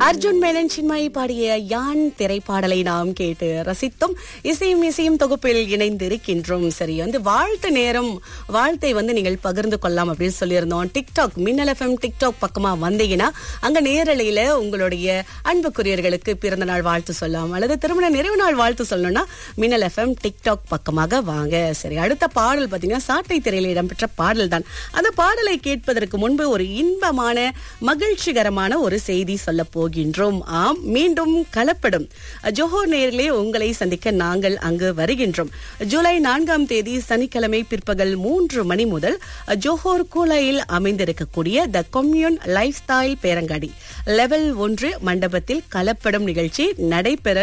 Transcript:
அர்ஜுன் மேனன் சின்மாயி பாடிய யான் திரைப்பாடலை நாம் கேட்டு ரசித்தும் இசையும் இசையும் தொகுப்பில் இணைந்திருக்கின்றோம் சரி வந்து வாழ்த்து நேரம் வாழ்த்தை வந்து நீங்கள் பகிர்ந்து கொள்ளலாம் அப்படின்னு சொல்லியிருந்தோம் டிக்டாக் மின்னல் எஃப்எம் டிக்டாக் பக்கமா வந்தீங்கன்னா அங்க நேரலையில உங்களுடைய அன்புக்குரியர்களுக்கு பிறந்த நாள் வாழ்த்து சொல்லலாம் அல்லது திருமண நிறைவு நாள் வாழ்த்து சொல்லணும்னா மின்னல் எஃப்எம் டிக்டாக் பக்கமாக வாங்க சரி அடுத்த பாடல் பாத்தீங்கன்னா சாட்டை திரையில் இடம்பெற்ற பாடல் தான் அந்த பாடலை கேட்பதற்கு முன்பு ஒரு இன்பமான மகிழ்ச்சிகரமான ஒரு செய்தி சொல்ல போகின்றோம் ஆம் மீண்டும் கலப்படும் ஜோஹர் நேரிலே உங்களை சந்திக்க நாங்கள் அங்கு வருகின்றோம் ஜூலை நான்காம் தேதி சனிக்கிழமை பிற்பகல் மூன்று மணி முதல் ஜோஹர் கூலையில் அமைந்திருக்கக்கூடிய த கொம்யூன் லைஃப் ஸ்டைல் பேரங்காடி லெவல் ஒன்று மண்டபத்தில் கலப்படும் நிகழ்ச்சி நடைபெற